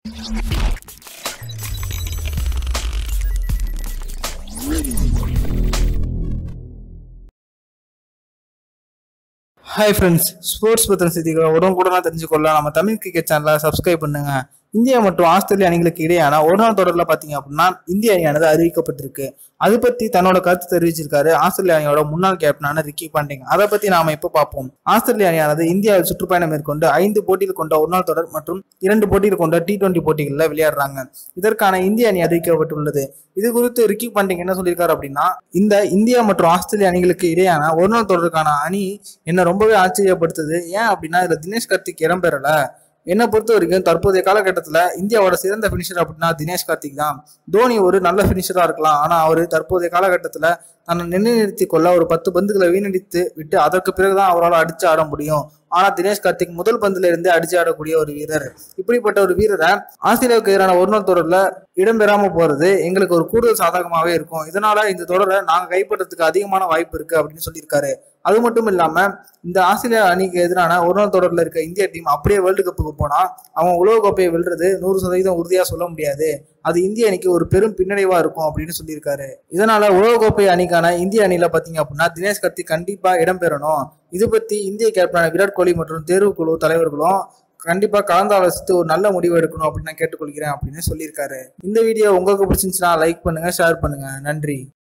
hi friends sports பற்றின செய்திகளை உடனுக்குடனாக தெரிஞ்சுக்கொள்ள நம்ம தமிழ் கிரிக்கெட் சேனலை சப்ஸ்கிரைப் பண்ணுங்க இந்தியா மற்றும் ஆஸ்திரேலியா அணிகளுக்கு இடையான ஒரு நாள் தொடரில் பார்த்தீங்க அப்படின்னா இந்திய அணியானது அறிவிக்கப்பட்டிருக்கு அது பத்தி தன்னோட கருத்து தெரிவிச்சிருக்காரு ஆஸ்திரேலியா அணியோட முன்னாள் கேப்டனான ரிக்கி பாண்டிங் அதை பத்தி நாம இப்போ பார்ப்போம் ஆஸ்திரேலியா அணியானது இந்தியாவில் சுற்றுப்பயணம் மேற்கொண்டு ஐந்து போட்டிகள் கொண்ட ஒரு நாள் தொடர் மற்றும் இரண்டு போட்டிகள் கொண்ட டி டுவெண்டி போட்டிகளில் விளையாடுறாங்க இதற்கான இந்திய அணி அறிவிக்கப்பட்டுள்ளது இது குறித்து ரிக்கி பாண்டிங் என்ன சொல்லியிருக்காரு அப்படின்னா இந்த இந்தியா மற்றும் ஆஸ்திரேலியா அணிகளுக்கு இடையான ஒரு நாள் தொடருக்கான அணி என்ன ரொம்பவே ஆச்சரியப்படுத்துது ஏன் அப்படின்னா இதுல தினேஷ் கார்த்திக் இடம்பெறல என்னை பொறுத்த வரைக்கும் தற்போதைய காலகட்டத்தில் இந்தியாவோட சிறந்த ஃபினிஷர் அப்படின்னா தினேஷ் கார்த்திக் தான் தோனி ஒரு நல்ல ஃபினிஷராக இருக்கலாம் ஆனால் அவர் தற்போதைய காலகட்டத்தில் தன்னை நிலைநிறுத்தி கொள்ள ஒரு பத்து பந்துகளை வீணடித்து விட்டு அதற்கு பிறகுதான் அவரால் அடிச்சு ஆட முடியும் ஆனால் தினேஷ் கார்த்திக் முதல் பந்துல இருந்தே அடிச்சு ஆடக்கூடிய ஒரு வீரர் இப்படிப்பட்ட ஒரு வீரரை ஆஸ்திரேலியாவுக்கு எதிரான ஒரு நாள் தொடரில் இடம்பெறாம போறது எங்களுக்கு ஒரு கூடுதல் சாதகமாகவே இருக்கும் இதனால இந்த தொடரை நாங்க கைப்பற்றதுக்கு அதிகமான வாய்ப்பு இருக்கு அப்படின்னு சொல்லியிருக்காரு அது மட்டும் இல்லாம இந்த ஆஸ்திரேலியா அணிக்கு எதிரான ஒரு நாள் தொடரில் இருக்க இந்திய டீம் அப்படியே வேர்ல்டு கப்புக்கு போனா அவங்க உலக கோப்பையை வெல்றது நூறு சதவீதம் உறுதியா சொல்ல முடியாது அது இந்திய அணிக்கு ஒரு பெரும் பின்னடைவா இருக்கும் அப்படின்னு சொல்லியிருக்காரு இதனால உலகக்கோப்பை அணிக்கான இந்திய அணியில பாத்தீங்க அப்படின்னா தினேஷ் கார்த்திக் கண்டிப்பா இடம்பெறணும் இது பத்தி இந்திய கேப்டனான விராட் கோலி மற்றும் தேர்வு குழு தலைவர்களும் கண்டிப்பா கலந்து ஆலோசித்து ஒரு நல்ல முடிவு எடுக்கணும் அப்படின்னு நான் கேட்டுக்கொள்கிறேன் அப்படின்னு சொல்லியிருக்காரு இந்த வீடியோ உங்களுக்கு பிடிச்சிருந்துச்சுன்னா லைக் பண்ணுங்க ஷேர் பண்ணுங்க நன்றி